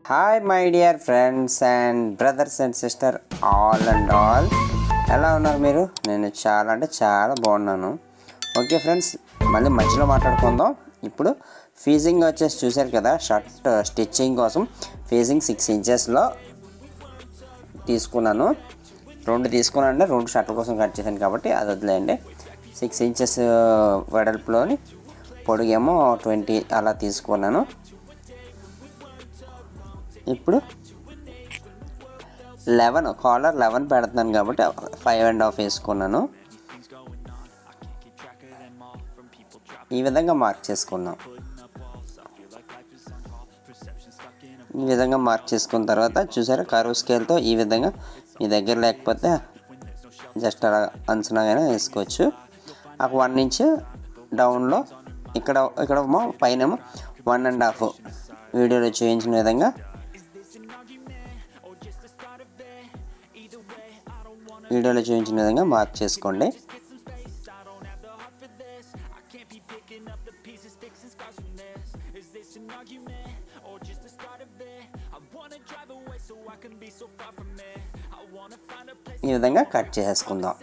hi my dear friends and brothers and sister all and all ఎలా ఉన్నారు మీరు నేను చాలా అంటే చాలా బాగున్నాను ఓకే ఫ్రెండ్స్ మళ్ళీ మధ్యలో మాట్లాడుకుందాం ఇప్పుడు ఫీజింగ్ వచ్చేసి చూశారు కదా షర్ట్ స్టిచ్చింగ్ కోసం ఫీజింగ్ సిక్స్ ఇంచెస్లో తీసుకున్నాను రెండు తీసుకున్నాను అంటే రెండు షర్ట్ల కోసం కట్ చేశాను కాబట్టి అది వదిలేయండి సిక్స్ ఇంచెస్ వెడల్పులోని పొడుగేమో ట్వంటీ అలా తీసుకున్నాను ఇప్పుడు లెవెన్ కాలర్ లెవెన్ పెడుతున్నాను కాబట్టి ఫైవ్ అండ్ హాఫ్ వేసుకున్నాను ఈ విధంగా మార్క్ చేసుకున్నాం ఈ విధంగా మార్క్ చేసుకున్న తర్వాత చూసారా కరువు స్కేల్తో ఈ విధంగా మీ దగ్గర లేకపోతే జస్ట్ అలా అంచనాగానే వేసుకోవచ్చు ఒక వన్ ఇంచ్ డౌన్లో ఇక్కడ ఇక్కడ పైన వన్ అండ్ హాఫ్ వీడియోలో చూపించిన విధంగా వీడియోలో చూపించిన విధంగా మార్క్ చేసుకోండి ఈ విధంగా కట్ చేసేసుకుందాం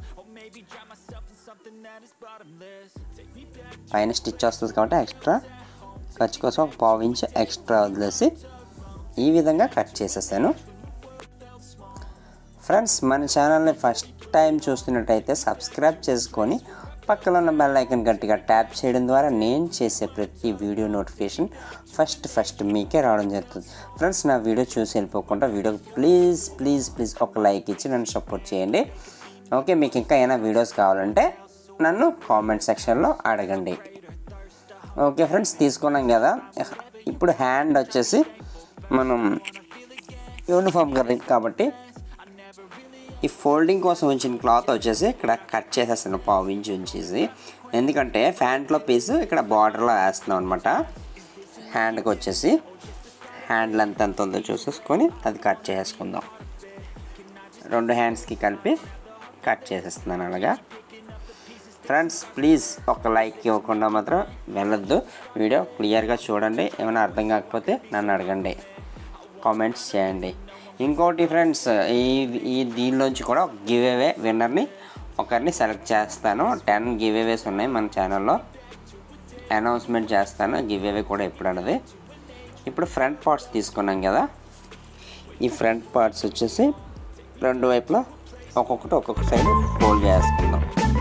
పైన స్టిచ్ వస్తుంది కాబట్టి ఎక్స్ట్రా ఖర్చు కోసం ఒక పావు ఇంచ్ ఎక్స్ట్రా వదిలేసి ఈ విధంగా కట్ చేసేసాను ఫ్రెండ్స్ మన ఛానల్ని ఫస్ట్ టైం చూస్తున్నట్టయితే సబ్స్క్రైబ్ చేసుకొని పక్కన ఉన్న బెల్ ఐకన్ గట్టిగా ట్యాప్ చేయడం ద్వారా నేను చేసే ప్రతి వీడియో నోటిఫికేషన్ ఫస్ట్ ఫస్ట్ మీకే రావడం జరుగుతుంది ఫ్రెండ్స్ నా వీడియో చూసి వెళ్ళిపోకుండా వీడియోకి ప్లీజ్ ప్లీజ్ ప్లీజ్ ఒక లైక్ ఇచ్చి నన్ను సపోర్ట్ చేయండి ఓకే మీకు ఇంకా ఏమైనా వీడియోస్ కావాలంటే నన్ను కామెంట్ సెక్షన్లో అడగండి ఓకే ఫ్రెండ్స్ తీసుకున్నాం కదా ఇప్పుడు హ్యాండ్ వచ్చేసి మనం యూనిఫామ్ కదా కాబట్టి ఈ ఫోల్డింగ్ కోసం ఉంచిన క్లాత్ వచ్చేసి ఇక్కడ కట్ చేసేస్తాను పావు ఇంచు ఉంచేసి ఎందుకంటే ఫ్యాంట్లో పీస్ ఇక్కడ బార్డర్లో వేస్తున్నాం అనమాట హ్యాండ్కి వచ్చేసి హ్యాండ్ లెంత్ ఎంత ఉందో చూసేసుకొని అది కట్ చేసేసుకుందాం రెండు హ్యాండ్స్కి కలిపి కట్ చేసేస్తున్నాను అలాగా ఫ్రెండ్స్ ప్లీజ్ ఒక లైక్ ఇవ్వకుండా మాత్రం వెళ్ళొద్దు వీడియో క్లియర్గా చూడండి ఏమైనా అర్థం కాకపోతే నన్ను అడగండి కామెంట్స్ చేయండి ఇంకోటి ఫ్రెండ్స్ ఈ ఈ దీనిలోంచి కూడా ఒక గివ్ అవే విన్నర్ని ఒకరిని సెలెక్ట్ చేస్తాను టెన్ గివ్ అవేస్ ఉన్నాయి మన ఛానల్లో అనౌన్స్మెంట్ చేస్తాను గివ్ అవే కూడా ఎప్పుడు అన్నది ఇప్పుడు ఫ్రంట్ పార్ట్స్ తీసుకున్నాం కదా ఈ ఫ్రంట్ పార్ట్స్ వచ్చేసి రెండు వైపులా ఒక్కొక్కటి ఒక్కొక్క సైడ్ ఫోల్డ్ చేసుకుందాం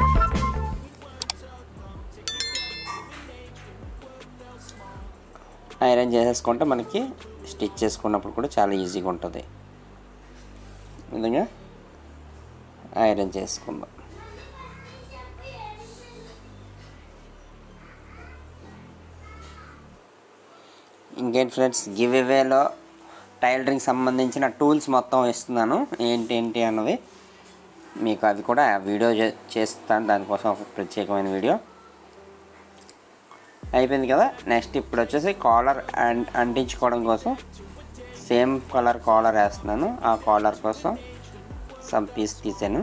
ఐరన్ చేసేసుకుంటే మనకి స్టిచ్ చేసుకున్నప్పుడు కూడా చాలా ఈజీగా ఉంటుంది విధంగా ఐరన్ చేసుకుందాం ఇంకేంటి ఫ్రెండ్స్ గివ్ అవేలో టైలరింగ్ సంబంధించిన టూల్స్ మొత్తం ఇస్తున్నాను ఏంటి ఏంటి అన్నది మీకు అవి కూడా వీడియో చేస్తాను దానికోసం ఒక ప్రత్యేకమైన వీడియో అయిపోయింది కదా నెక్స్ట్ ఇప్పుడు వచ్చేసి కాలర్ అండ్ అంటించుకోవడం కోసం సేమ్ కలర్ కాలర్ వేస్తున్నాను ఆ కాలర్ కోసం సమ్ పీస్ తీసాను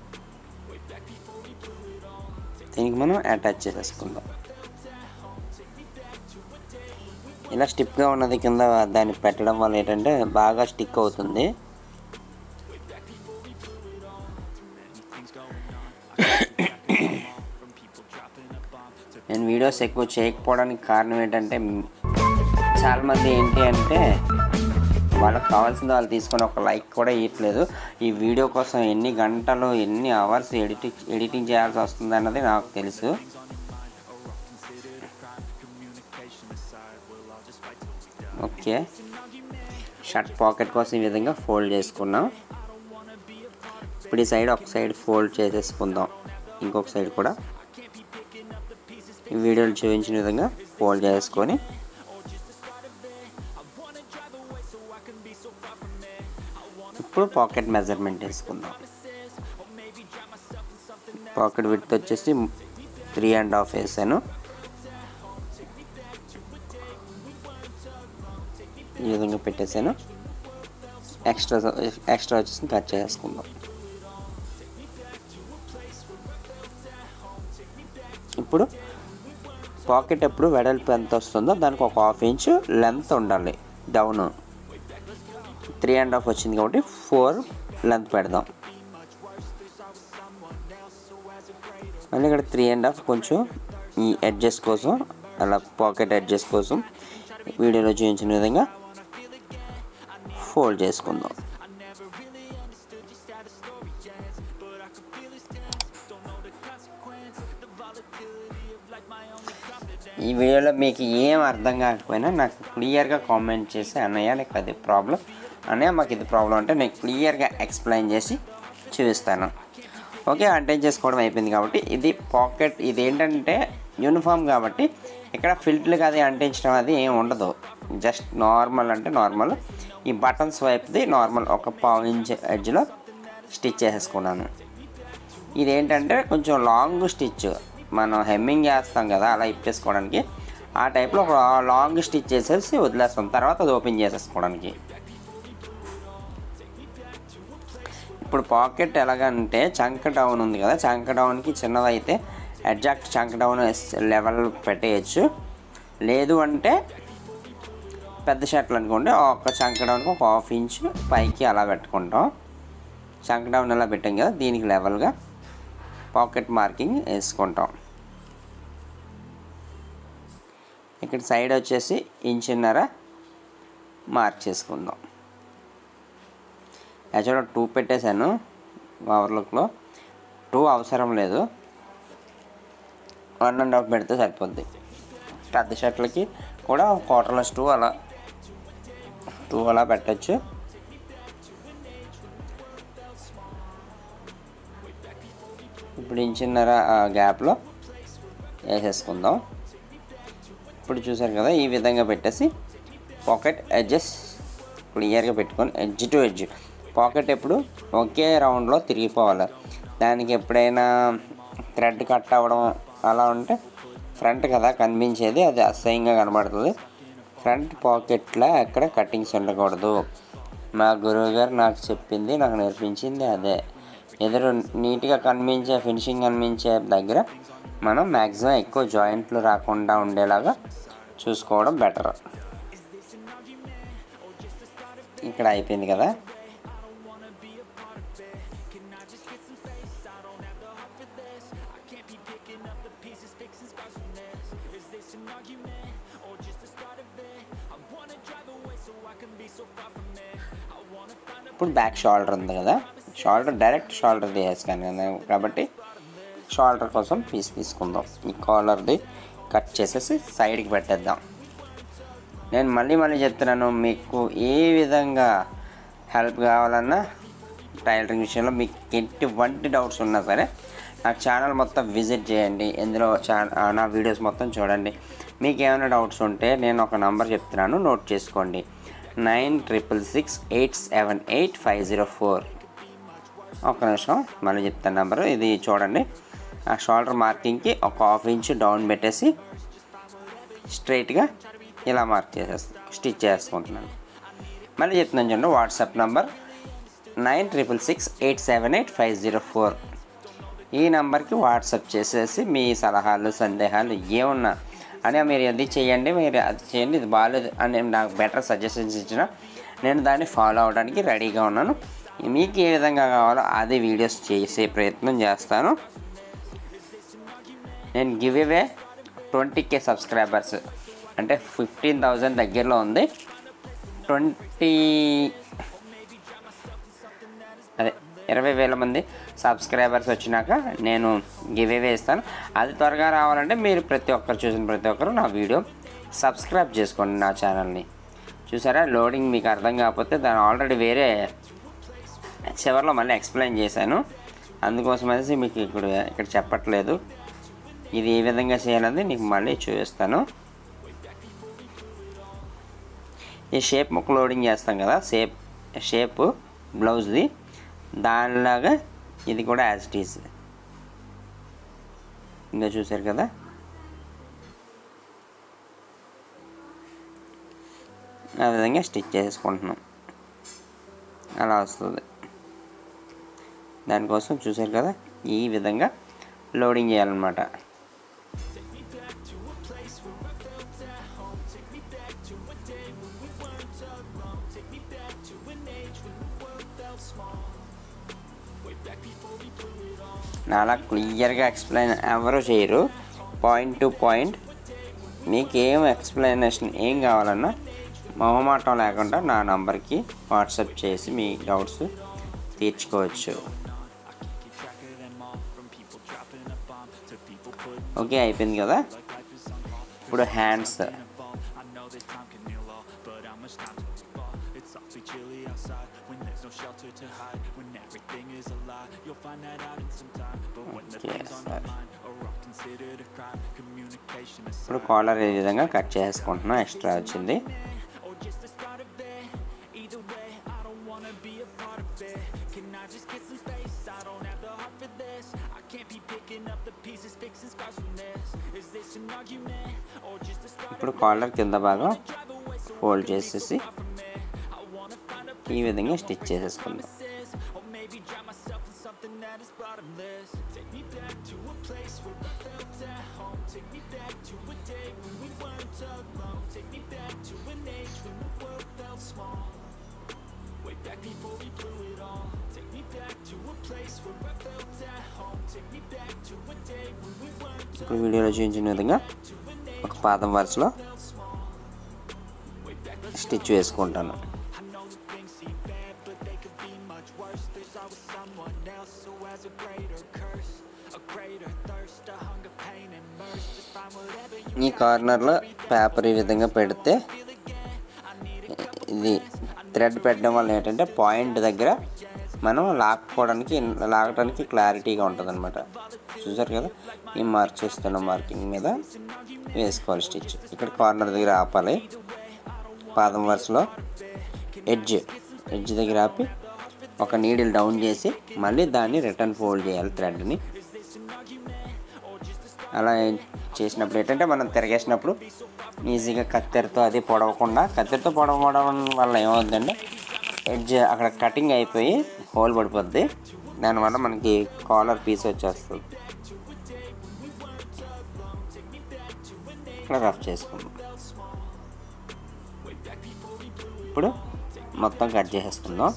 దీనికి మనం అటాచ్ చేసేసుకుందాం ఇలా స్టిప్గా ఉన్నది కింద దాన్ని పెట్టడం వల్ల ఏంటంటే బాగా స్టిక్ అవుతుంది నేను వీడియోస్ ఎక్కువ చేయకపోవడానికి కారణం ఏంటంటే చాలామంది ఏంటి అంటే వాళ్ళకి కావాల్సింది వాళ్ళు తీసుకొని ఒక లైక్ కూడా ఇవ్వట్లేదు ఈ వీడియో కోసం ఎన్ని గంటలు ఎన్ని అవర్స్ ఎడిటింగ్ ఎడిటింగ్ చేయాల్సి వస్తుంది అన్నది నాకు తెలుసు ఓకే షర్ట్ పాకెట్ కోసం ఈ విధంగా ఫోల్డ్ చేసుకున్నాం ఇప్పుడు ఈ సైడ్ ఒక సైడ్ ఫోల్డ్ చేసేసుకుందాం ఇంకొక సైడ్ కూడా ఈ వీడియోలు చూపించిన విధంగా ఫోల్డ్ చేసుకొని ఇప్పుడు పాకెట్ మెజర్మెంట్ వేసుకుందాం పాకెట్ విడ్త్ వచ్చేసి త్రీ అండ్ హాఫ్ వేసాను ఈ విధంగా పెట్టేసాను ఎక్స్ట్రా ఎక్స్ట్రా వచ్చేసి కట్ చేసుకుందాం ఇప్పుడు పాకెట్ ఎప్పుడు వెడల్పు ఎంత వస్తుందో దానికి ఒక హాఫ్ ఇంచ్ లెంత్ ఉండాలి డౌన్ త్రీ అండ్ హాఫ్ వచ్చింది కాబట్టి ఫోర్ లెంత్ పెడదాం మళ్ళీ ఇక్కడ త్రీ అండ్ హాఫ్ కొంచెం ఈ ఎడ్జెస్ కోసం అలా పాకెట్ ఎడ్జెస్ కోసం వీడియోలో చూపించిన విధంగా ఫోల్డ్ చేసుకుందాం ఈ వీడియోలో మీకు ఏం అర్థం కాకపోయినా నాకు క్లియర్గా కామెంట్ చేసి అన్నయ్య నాకు అది ప్రాబ్లం అన్నయ్య మాకు ఇది ప్రాబ్లం అంటే నేను క్లియర్గా ఎక్స్ప్లెయిన్ చేసి చూపిస్తాను ఓకే అటెండ్ చేసుకోవడం అయిపోయింది కాబట్టి ఇది పాకెట్ ఇది ఏంటంటే యూనిఫామ్ కాబట్టి ఇక్కడ ఫిల్ట్లుగా అది అంటించడం అది ఏం ఉండదు జస్ట్ నార్మల్ అంటే నార్మల్ ఈ బటన్స్ వైపుది నార్మల్ ఒక పావు ఇంచ్ ఎడ్జ్లో స్టిచ్ చేసేసుకున్నాను ఇదేంటంటే కొంచెం లాంగ్ స్టిచ్ మనం హెమ్మింగ్ చేస్తాం కదా అలా ఇప్పేసుకోవడానికి ఆ టైప్లో ఒక లాంగ్ స్టిచ్ చేసేసి వదిలేస్తాం తర్వాత అది ఓపెన్ చేసేసుకోవడానికి ఇప్పుడు పాకెట్ ఎలాగంటే చంక డౌన్ ఉంది కదా చంక డౌన్కి చిన్నదైతే ఎగ్జాక్ట్ చంక డౌన్ లెవెల్ పెట్టేయచ్చు లేదు అంటే పెద్ద షర్ట్లు అనుకోండి ఒక చంక డౌన్కి ఒక హాఫ్ ఇంచ్ పైకి అలా పెట్టుకుంటాం చంక డౌన్ అలా పెట్టాం కదా దీనికి లెవెల్గా పాకెట్ మార్కింగ్ వేసుకుంటాం ఇక్కడ సైడ్ వచ్చేసి ఇంచున్నర మార్క్ చేసుకుందాం యాక్చువల్గా టూ పెట్టేశాను ఓవర్లుక్లో టూ అవసరం లేదు వన్ అండ్ హాఫ్ పెడితే సరిపోద్ది పెద్ద షర్ట్లకి కూడా క్వార్టర్లెస్ టూ అలా టూ అలా పెట్టచ్చు ఇప్పుడు ఇంచున్నర గ్యాప్లో వేసేసుకుందాం ఇప్పుడు చూసారు కదా ఈ విధంగా పెట్టేసి పాకెట్ ఎడ్జెస్ క్లియర్గా పెట్టుకొని ఎడ్జ్ టు ఎడ్జ్ పాకెట్ ఎప్పుడు ఒకే రౌండ్లో తిరిగిపోవాలి దానికి ఎప్పుడైనా థ్రెడ్ కట్ అవ్వడం అలా ఉంటే ఫ్రంట్ కదా కనిపించేది అది అసహ్యంగా కనబడుతుంది ఫ్రంట్ పాకెట్లో ఎక్కడ కటింగ్స్ ఉండకూడదు మా గురువు గారు నాకు చెప్పింది నాకు నేర్పించింది అదే ఎదురు నీట్గా కనిపించే ఫినిషింగ్ కనిపించే దగ్గర మనం మ్యాక్సిమం ఎక్కువ జాయింట్లు రాకుండా ఉండేలాగా చూసుకోవడం బెటర్ ఇక్కడ అయిపోయింది కదా ఇప్పుడు బ్యాక్ షోల్డర్ ఉంది కదా షోల్డర్ డైరెక్ట్ షోల్డర్ తీసేసుకాను కదా కాబట్టి షోల్డర్ కోసం పీస్ తీసుకుందాం ఈ కాలర్ది కట్ చేసేసి సైడ్కి పెట్టేద్దాం నేను మళ్ళీ మళ్ళీ చెప్తున్నాను మీకు ఏ విధంగా హెల్ప్ కావాలన్నా టైలరింగ్ విషయంలో మీకు ఎటువంటి డౌట్స్ ఉన్నా సరే నాకు ఛానల్ మొత్తం విజిట్ చేయండి ఇందులో చా నా వీడియోస్ మొత్తం చూడండి మీకు ఏమైనా డౌట్స్ ఉంటే నేను ఒక నంబర్ చెప్తున్నాను నోట్ చేసుకోండి nine triple six eight seven eight five zero four ఒక నిమిషం మళ్ళీ చెప్తాను నెంబరు ఇది చూడండి ఆ షోల్డర్ మార్కింగ్కి ఒక హాఫ్ ఇంచ్ డౌన్ పెట్టేసి స్ట్రైట్గా ఇలా మార్క్ చేసేస్తా స్టిచ్ చేసుకుంటున్నాను మళ్ళీ చెప్తున్నాను చూడండి WhatsApp number nine triple six eight seven eight five zero four ఈ నెంబర్కి వాట్సాప్ చేసేసి మీ సలహాలు సందేహాలు ఏమున్నా అని మీరు అది చేయండి మీరు అది చేయండి ఇది బాగాలేదు అని నాకు బెటర్ సజెషన్స్ ఇచ్చిన నేను దాన్ని ఫాలో అవడానికి రెడీగా ఉన్నాను మీకు ఏ విధంగా కావాలో అదే వీడియోస్ చేసే ప్రయత్నం చేస్తాను నేను giveaway twenty K subscribers అంటే ఫిఫ్టీన్ థౌజండ్ దగ్గరలో ఉంది ట్వంటీ అదే ఇరవై వేల మంది సబ్స్క్రైబర్స్ వచ్చినాక నేను గివ్ అవే ఇస్తాను అది త్వరగా రావాలంటే మీరు ప్రతి ఒక్కరు చూసిన ప్రతి ఒక్కరు నా వీడియో సబ్స్క్రైబ్ చేసుకోండి నా ఛానల్ని చూసారా లోడింగ్ మీకు అర్థం కాకపోతే దాన్ని ఆల్రెడీ వేరే చివరిలో మళ్ళీ ఎక్స్ప్లెయిన్ చేశాను అందుకోసం అనేసి మీకు ఇక్కడ ఇక్కడ చెప్పట్లేదు ఇది ఏ విధంగా చేయాలనేది నీకు మళ్ళీ చూపిస్తాను ఈ షేప్ ముక్క లోడింగ్ చేస్తాం కదా షేప్ షేప్ బ్లౌజ్ది దానిలాగా ఇది కూడా యాజ్ ఇట్ ఈజ్ ఇంకా చూసారు కదా ఆ విధంగా స్టిచ్ చేసుకుంటున్నాం అలా వస్తుంది దానికోసం చూసారు కదా ఈ విధంగా లోడింగ్ చేయాలన్నమాట నాలా క్లియర్గా ఎక్స్ప్లెయిన్ ఎవరు చేయరు పాయింట్ టు పాయింట్ మీకు ఏం ఎక్స్ప్లెనేషన్ ఏం కావాలన్నా మొహమాటం లేకుండా నా నంబర్కి వాట్సాప్ చేసి మీ డౌట్స్ తీర్చుకోవచ్చు ఓకే అయిపోయింది కదా ఇప్పుడు హ్యాండ్స్ ఓకే సార్ ఇప్పుడు కాలర్ ఏ విధంగా కట్ చేసుకుంటున్నాం ఎక్స్ట్రా వచ్చింది ఇప్పుడు కాలర్ కింద భాగం ఫోల్డ్ చేసేసి ఈ విధంగా స్టిచ్ చేసేసుకుందాం ఇప్పుడు వీడియోలో చూపించిన విధంగా ఒక పాదం వరుసలో స్టిచ్ వేసుకుంటాను ఈ కార్నర్లో పేపర్ ఈ విధంగా పెడితే ఇది థ్రెడ్ పెట్టడం వల్ల ఏంటంటే పాయింట్ దగ్గర మనం లాక్కోవడానికి లాగడానికి క్లారిటీగా ఉంటుంది అనమాట చూసారు కదా ఈ మార్క్ చేస్తున్న మార్కింగ్ మీద వేసుకోవాలి స్టిచ్ ఇక్కడ కార్నర్ దగ్గర ఆపాలి పాదం వరుసలో ఎడ్జ్ ఎడ్జ్ దగ్గర ఆపి ఒక నీడిల్ డౌన్ చేసి మళ్ళీ దాన్ని రిటర్న్ ఫోల్డ్ చేయాలి థ్రెడ్ని అలా చేసినప్పుడు ఏంటంటే మనం తిరగేసినప్పుడు ఈజీగా కత్తెరతో అది పొడవకుండా కత్తెరతో పొడవడం వల్ల ఏమవుతుందంటే ఎడ్జ్ అక్కడ కటింగ్ అయిపోయి హోల్ పడిపోద్ది దానివల్ల మనకి కాలర్ పీస్ వచ్చేస్తుంది ఇట్లా రఫ్ చేసుకుందాం ఇప్పుడు మొత్తం కట్ చేసేసుకుందాం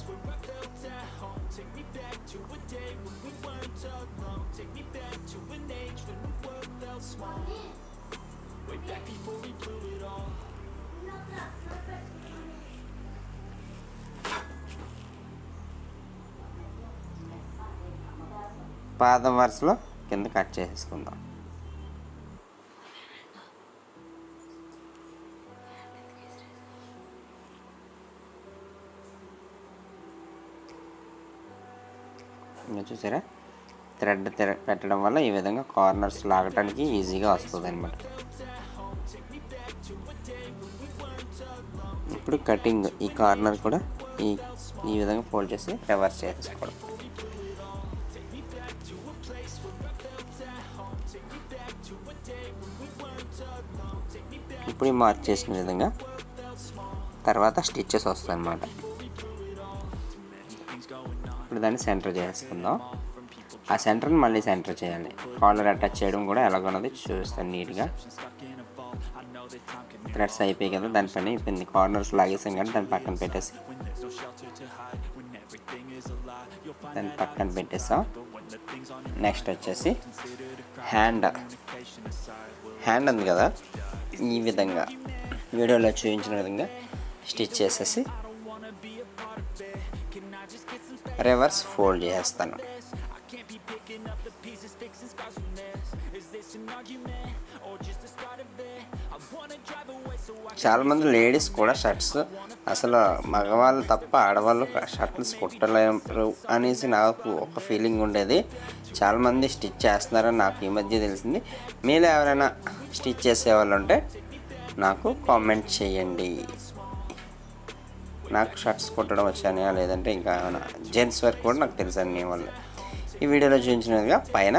పాదం వరుసలో కింద కట్ చేసేసుకుందాం ఇంకా చూసారా థ్రెడ్ తిర పెట్టడం వల్ల ఈ విధంగా కార్నర్స్ లాగటానికి ఈజీగా వస్తుంది అనమాట ఇప్పుడు కటింగ్ ఈ కార్నర్ కూడా ఈ ఈ విధంగా ఫోల్డ్ చేసి రివర్స్ చేసుకోవడం ఇప్పుడు ఈ మార్క్ చేసిన విధంగా తర్వాత స్టిచ్చెస్ వస్తాయి అన్నమాట ఇప్పుడు దాన్ని సెంటర్ చేసుకుందాం ఆ సెంటర్ని మళ్ళీ సెంటర్ చేయాలి కాలర్ అటాచ్ చేయడం కూడా ఎలాగొన్నది చూస్తాను నీట్గా థ్రెడ్స్ అయిపోయి కదా దానిపైన అయిపోయింది కార్నర్స్ లాగేసాం కానీ దాన్ని పక్కన పెట్టేసి దాన్ని పక్కన పెట్టేసాం నెక్స్ట్ వచ్చేసి హ్యాండ్ హ్యాండ్ ఉంది కదా ఈ విధంగా వీడియోలో చూపించిన విధంగా స్టిచ్ చేసేసి రివర్స్ ఫోల్డ్ చేస్తాను చాలామంది లేడీస్ కూడా షర్ట్స్ అసలు మగవాళ్ళు తప్ప ఆడవాళ్ళు షర్ట్స్ కుట్టలేరు అనేసి నాకు ఒక ఫీలింగ్ ఉండేది చాలామంది స్టిచ్ చేస్తున్నారని నాకు ఈ మధ్య తెలిసింది మీలో ఎవరైనా స్టిచ్ చేసేవాళ్ళు ఉంటే నాకు కామెంట్ చేయండి నాకు షర్ట్స్ కుట్టడం వచ్చాయా లేదంటే ఇంకా ఏమైనా జెంట్స్ వర్క్ కూడా నాకు తెలుసు అన్ని వల్ల ఈ వీడియోలో చూపించినట్టుగా పైన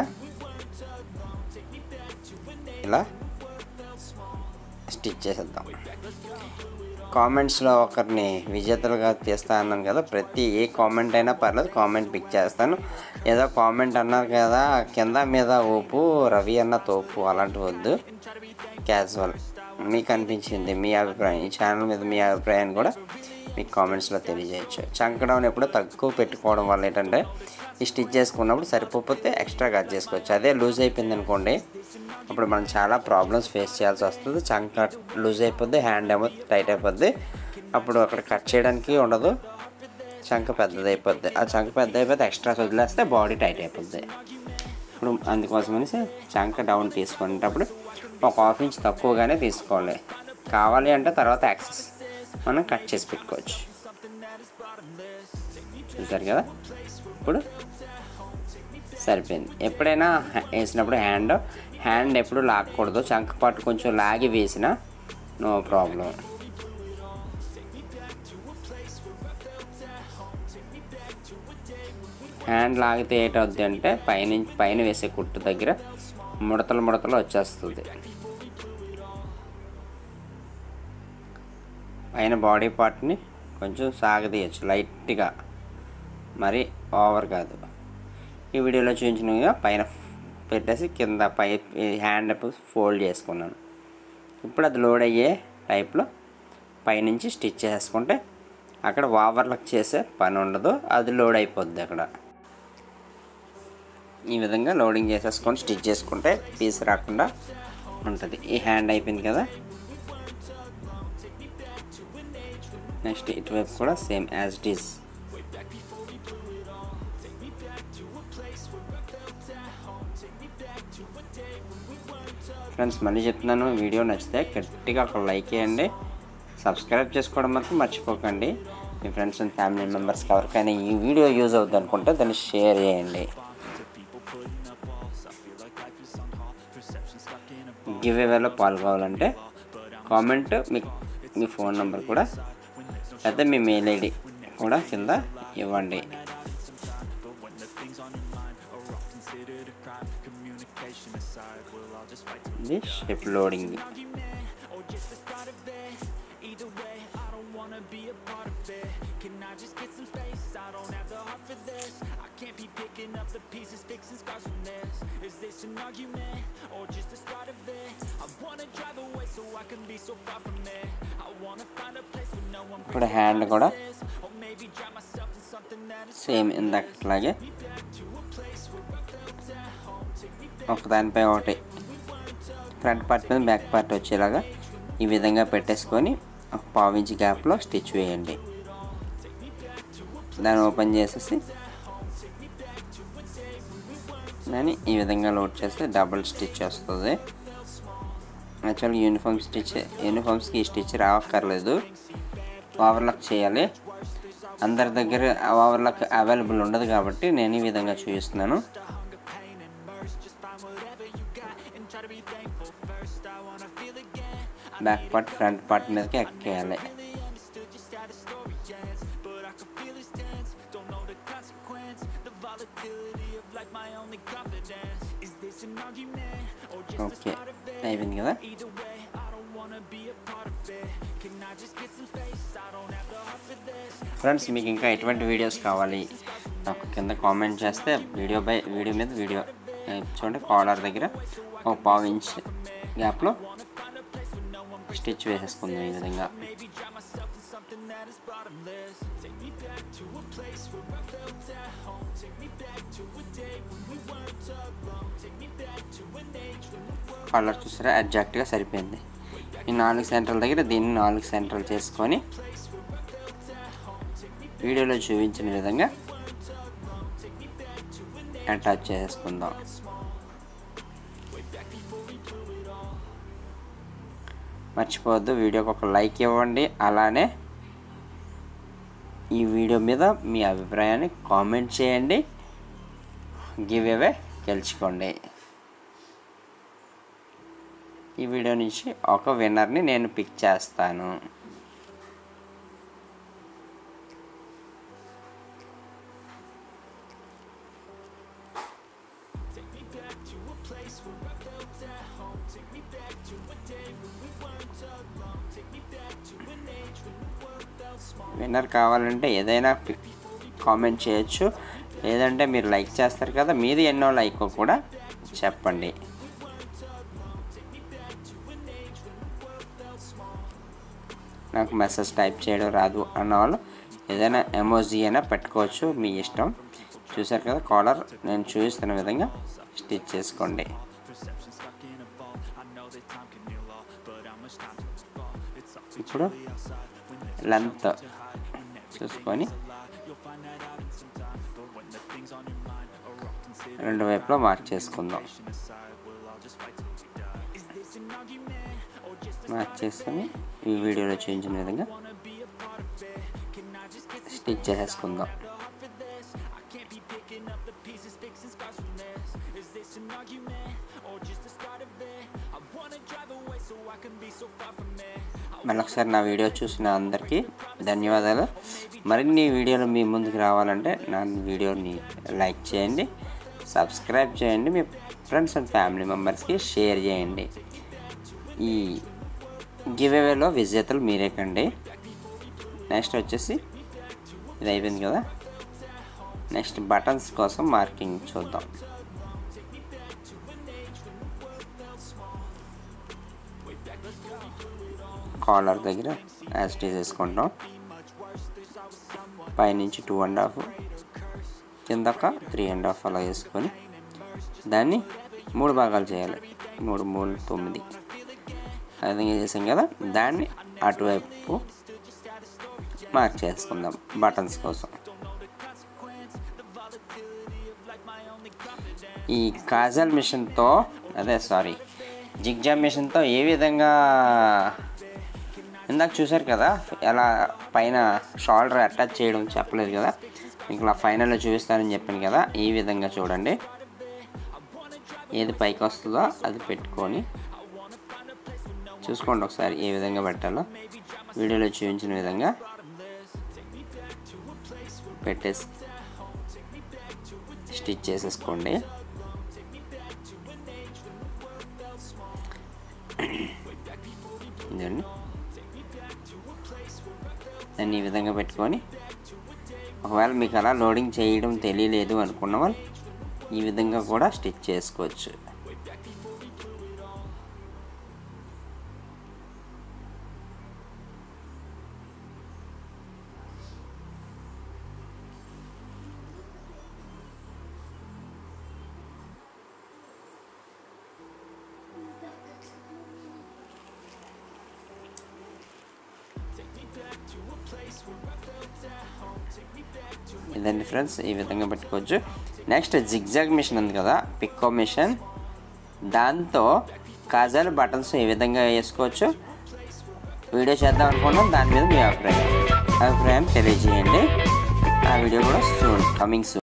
ఇలా స్టిచ్ చేసేద్దాం కామెంట్స్లో ఒకరిని విజేతలుగా తీస్తా అన్నాను కదా ప్రతి ఏ కామెంట్ అయినా పర్లేదు కామెంట్ పిక్ చేస్తాను ఏదో కామెంట్ అన్నారు కదా కింద మీద ఊపు రవి అన్న తోపు అలాంటివి వద్దు క్యాజువల్ మీకు అనిపించింది మీ అభిప్రాయం ఈ ఛానల్ మీద మీ అభిప్రాయాన్ని కూడా మీకు కామెంట్స్లో తెలియజేయచ్చు చంక డౌన్ ఎప్పుడో తక్కువ పెట్టుకోవడం వల్ల ఏంటంటే ఈ స్టిచ్ చేసుకున్నప్పుడు సరిపోతే ఎక్స్ట్రా కట్ చేసుకోవచ్చు అదే లూజ్ అయిపోయింది అనుకోండి అప్పుడు మనం చాలా ప్రాబ్లమ్స్ ఫేస్ చేయాల్సి వస్తుంది చంక లూజ్ అయిపోద్ది హ్యాండ్ ఏమో టైట్ అయిపోద్ది అప్పుడు అక్కడ కట్ చేయడానికి ఉండదు చంక పెద్దది అయిపోద్ది ఆ చంక పెద్ద అయిపోతే ఎక్స్ట్రాస్ వదిలేస్తే బాడీ టైట్ అయిపోద్ది ఇప్పుడు అందుకోసం అనేసి చంక డౌన్ తీసుకునేటప్పుడు ఒక హాఫ్ ఇంచ్ తక్కువగానే తీసుకోవాలి కావాలి అంటే తర్వాత యాక్సెస్ మనం కట్ చేసి పెట్టుకోవచ్చు చూసారు కదా ఇప్పుడు సరిపోయింది ఎప్పుడైనా హ్యా- వేసినప్పుడు హ్యాండ్ హ్యాండ్ ఎప్పుడు లాక్కూడదు చంక పాటు కొంచెం లాగి వేసిన నో ప్రాబ్లం హ్యాండ్ లాగితే ఏటవుద్ది అంటే పైన పైన వేసే కుట్టు దగ్గర ముడతలు ముడతలు వచ్చేస్తుంది పైన బాడీ పార్ట్ని కొంచెం సాగదీయచ్చు లైట్గా మరి ఓవర్ కాదు ఈ వీడియోలో చూపించినగా పైన పెట్టేసి కింద పై హ్యాండ్ ఫోల్డ్ చేసుకున్నాను ఇప్పుడు అది లోడ్ అయ్యే టైప్లో పైనుంచి స్టిచ్ చేసుకుంటే అక్కడ ఓవర్లకు చేసే పని ఉండదు అది లోడ్ అయిపోద్ది అక్కడ ఈ విధంగా లోడింగ్ చేసేసుకొని స్టిచ్ చేసుకుంటే పీస్ రాకుండా ఉంటుంది ఈ హ్యాండ్ అయిపోయింది కదా నెక్స్ట్ ఇటువైపు కూడా same as it is friends మళ్ళీ చెప్తున్నాను వీడియో నచ్చితే గట్టిగా ఒక లైక్ చేయండి సబ్స్క్రైబ్ చేసుకోవడం మాత్రం మర్చిపోకండి మీ ఫ్రెండ్స్ అండ్ ఫ్యామిలీ మెంబర్స్కి ఎవరికైనా ఈ వీడియో యూజ్ అవుద్ది అనుకుంటే దాన్ని షేర్ చేయండి గివ్ అవేలో పాల్గొవాలంటే కామెంట్ మీ మీ ఫోన్ నెంబర్ కూడా లేకపోతే మీ మెయిల్ ఐడి కూడా కింద ఇవ్వండి ఇది షిప్ లోడింగ్ ఇప్పుడు హ్యాండ్ కూడా సేమ్ ఇందాకట్లాగే ఒక దానిపై ఒకటి ఫ్రంట్ పార్ట్ మీద బ్యాక్ పార్ట్ వచ్చేలాగా ఈ విధంగా పెట్టేసుకొని ఒక పావు ఇంచ్ గ్యాప్లో స్టిచ్ వేయండి దాన్ని ఓపెన్ చేసేసి దాన్ని ఈ విధంగా లోడ్ చేస్తే డబుల్ స్టిచ్ వస్తుంది యాక్చువల్గా యూనిఫామ్ స్టిచ్ యూనిఫామ్స్కి ఈ స్టిచ్ రావక్కర్లేదు ఓవర్లాక్ చేయాలి అందరి దగ్గర ఓవర్లాక్ అవైలబుల్ ఉండదు కాబట్టి నేను ఈ విధంగా చూపిస్తున్నాను బ్యాక్ పార్ట్ ఫ్రంట్ పార్ట్ మీదకి ఎక్కేయాలి ఓకే అయిపోయింది కదా ఫ్రెండ్స్ మీకు ఇంకా ఎటువంటి వీడియోస్ కావాలి నాకు కింద కామెంట్ చేస్తే వీడియో బై వీడియో మీద వీడియో ఏ, చూడండి కాలర్ దగ్గర ఒక పావు ఇంచ్ గ్యాప్లో స్టిచ్ వేసేసుకుందాం ఈ విధంగా కలర్ చూసారా ఎగ్జాక్ట్గా సరిపోయింది ఈ నాలుగు సెంటర్ల దగ్గర దీన్ని నాలుగు సెంటర్లు చేసుకొని వీడియోలో చూపించిన విధంగా అటాచ్ చేసుకుందాం మర్చిపోవద్దు వీడియోకి ఒక లైక్ ఇవ్వండి అలానే ఈ వీడియో మీద మీ అభిప్రాయాన్ని కామెంట్ చేయండి గివ్ అవే గెలుచుకోండి ఈ వీడియో నుంచి ఒక విన్నర్ని నేను పిక్ చేస్తాను విన్నర్ కావాలంటే ఏదైనా పిక్ కామెంట్ చేయొచ్చు లేదంటే మీరు లైక్ చేస్తారు కదా మీది ఎన్నో లైక్ కూడా చెప్పండి నాకు మెసేజ్ టైప్ చేయడం రాదు అన్న వాళ్ళు ఏదైనా ఎమోజీ అయినా పెట్టుకోవచ్చు మీ ఇష్టం చూసారు కదా కాలర్ నేను చూపిస్తున్న విధంగా స్టిచ్ చేసుకోండి ఇప్పుడు లెంత్ చూసుకొని రెండు వైపులో మార్క్ చేసుకుందాం మార్క్ చేసుకొని ఈ వీడియోలో చూపించిన విధంగా స్టిచ్ చేసేసుకుందాం మళ్ళీ ఒకసారి నా వీడియో చూసిన అందరికీ ధన్యవాదాలు మరిన్ని వీడియోలు మీ ముందుకు రావాలంటే నా వీడియోని లైక్ చేయండి సబ్స్క్రైబ్ చేయండి మీ ఫ్రెండ్స్ అండ్ ఫ్యామిలీ మెంబర్స్కి షేర్ చేయండి ఈ గివేవేలో విజేతలు మీరే కండి నెక్స్ట్ వచ్చేసి ఇది అయిపోయింది కదా నెక్స్ట్ బటన్స్ కోసం మార్కింగ్ చూద్దాం కాలర్ దగ్గర యాజ్ టీ చేసుకుంటాం పైనుంచి టూ అండ్ హాఫ్ కిందక త్రీ అండ్ హాఫ్ అలా వేసుకొని దాన్ని మూడు భాగాలు చేయాలి మూడు మూడు తొమ్మిది ఆ విధంగా చేసాం కదా దాన్ని అటువైపు మార్క్ చేసుకుందాం బటన్స్ కోసం ఈ కాజల్ మిషన్తో అదే సారీ జిగ్జా మిషన్తో ఏ విధంగా ఇందాక చూసారు కదా ఎలా పైన షోల్డర్ అటాచ్ చేయడం చెప్పలేదు కదా మీకు ఇలా ఫైనల్లో చూపిస్తానని చెప్పాను కదా ఈ విధంగా చూడండి ఏది పైకి వస్తుందో అది పెట్టుకొని చూసుకోండి ఒకసారి ఏ విధంగా పెట్టాలో వీడియోలో చూపించిన విధంగా పెట్టేసి స్టిచ్ చేసేసుకోండి ఇదండి దాన్ని ఈ విధంగా పెట్టుకొని ఒకవేళ మీకు అలా లోడింగ్ చేయడం తెలియలేదు అనుకున్న వాళ్ళు ఈ విధంగా కూడా స్టిచ్ చేసుకోవచ్చు ఇదండి ఫ్రెండ్స్ ఈ విధంగా పెట్టుకోవచ్చు నెక్స్ట్ జిగ్జాగ్ మిషన్ ఉంది కదా పిక్కో మిషన్ దాంతో కాజాలు బటన్స్ ఏ విధంగా వేసుకోవచ్చు వీడియో చేద్దాం అనుకున్నాం దాని మీద మీ అభిప్రాయం అభిప్రాయం తెలియజేయండి ఆ వీడియో కూడా సూన్ కమింగ్ సూన్